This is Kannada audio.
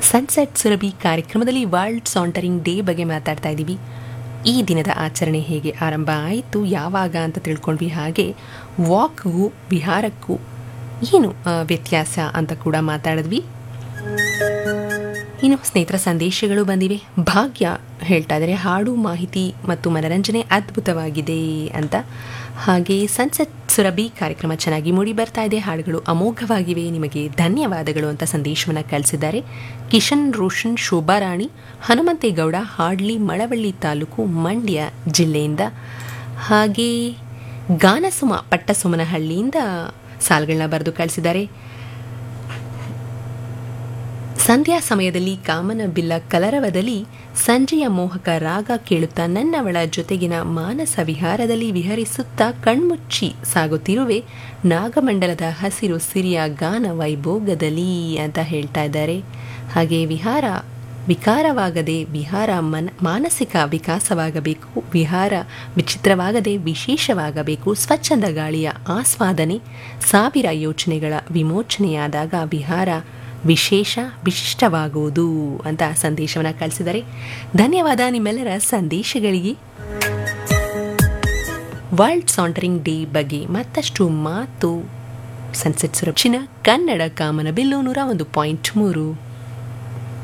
ಸನ್ಸೆಟ್ ಸುರಭಿ ಕಾರ್ಯಕ್ರಮದಲ್ಲಿ ವರ್ಲ್ಡ್ ಸಾಂಟರಿಂಗ್ ಡೇ ಬಗ್ಗೆ ಮಾತಾಡ್ತಾ ಇದ್ದೀವಿ ಈ ದಿನದ ಆಚರಣೆ ಹೇಗೆ ಆರಂಭ ಆಯಿತು ಯಾವಾಗ ಅಂತ ತಿಳ್ಕೊಂಡ್ವಿ ಹಾಗೆ ವಾಕ್ಗೂ ವಿಹಾರಕ್ಕೂ ಏನು ಆ, ವ್ಯತ್ಯಾಸ ಅಂತ ಕೂಡ ಮಾತಾಡಿದ್ವಿ ಇನ್ನು ಸ್ನೇಹಿತರ ಸಂದೇಶಗಳು ಬಂದಿವೆ ಭಾಗ್ಯ ಹೇಳ್ತಾ ಇದ್ದಾರೆ ಹಾಡು ಮಾಹಿತಿ ಮತ್ತು ಮನರಂಜನೆ ಅದ್ಭುತವಾಗಿದೆ ಅಂತ ಹಾಗೆ ಸನ್ಸೆಟ್ ಸುರಭಿ ಕಾರ್ಯಕ್ರಮ ಚೆನ್ನಾಗಿ ಮೂಡಿ ಬರ್ತಾ ಇದೆ ಹಾಡುಗಳು ಅಮೋಘವಾಗಿವೆ ನಿಮಗೆ ಧನ್ಯವಾದಗಳು ಅಂತ ಸಂದೇಶವನ್ನು ಕಳಿಸಿದ್ದಾರೆ ಕಿಶನ್ ರೋಷನ್ ಶೋಭಾರಾಣಿ ಹನುಮಂತೇಗೌಡ ಹಾಡ್ಲಿ ಮಳವಳ್ಳಿ ತಾಲೂಕು ಮಂಡ್ಯ ಜಿಲ್ಲೆಯಿಂದ ಹಾಗೆ ಗಾನಸುಮ ಪಟ್ಟಸುಮನಹಳ್ಳಿಯಿಂದ ಸಾಲುಗಳನ್ನ ಬರೆದು ಕಳಿಸಿದ್ದಾರೆ ಸಂಧ್ಯಾ ಸಮಯದಲ್ಲಿ ಕಾಮನ ಬಿಲ್ಲ ಕಲರವದಲ್ಲಿ ಸಂಜೆಯ ಮೋಹಕ ರಾಗ ಕೇಳುತ್ತಾ ನನ್ನವಳ ಜೊತೆಗಿನ ಮಾನಸ ವಿಹಾರದಲ್ಲಿ ವಿಹರಿಸುತ್ತಾ ಕಣ್ಮುಚ್ಚಿ ಸಾಗುತ್ತಿರುವೆ ನಾಗಮಂಡಲದ ಹಸಿರು ಸಿರಿಯ ಗಾನ ವೈಭೋಗದಲ್ಲಿ ಅಂತ ಹೇಳ್ತಾ ಇದ್ದಾರೆ ಹಾಗೆ ವಿಹಾರ ವಿಕಾರವಾಗದೆ ವಿಹಾರ ಮನ ಮಾನಸಿಕ ವಿಕಾಸವಾಗಬೇಕು ವಿಹಾರ ವಿಚಿತ್ರವಾಗದೆ ವಿಶೇಷವಾಗಬೇಕು ಸ್ವಚ್ಛಂದ ಗಾಳಿಯ ಆಸ್ವಾದನೆ ಸಾವಿರ ಯೋಚನೆಗಳ ವಿಮೋಚನೆಯಾದಾಗ ವಿಹಾರ ವಿಶೇಷ ವಿಶಿಷ್ಟವಾಗುವುದು ಅಂತ ಸಂದೇಶವನ್ನು ಕಳಿಸಿದ್ದಾರೆ ಧನ್ಯವಾದ ನಿಮ್ಮೆಲ್ಲರ ಸಂದೇಶಗಳಿಗೆ ವರ್ಲ್ಡ್ ಸಾಂಟರಿಂಗ್ ಡೇ ಬಗ್ಗೆ ಮತ್ತಷ್ಟು ಮಾತು ಸನ್ಸೆಟ್ ಸುರಕ್ಷಿನ ಕನ್ನಡ ಕಾಮನ ಬಿಲ್ಲು ನೂರ ಒಂದು ಪಾಯಿಂಟ್ ಮೂರು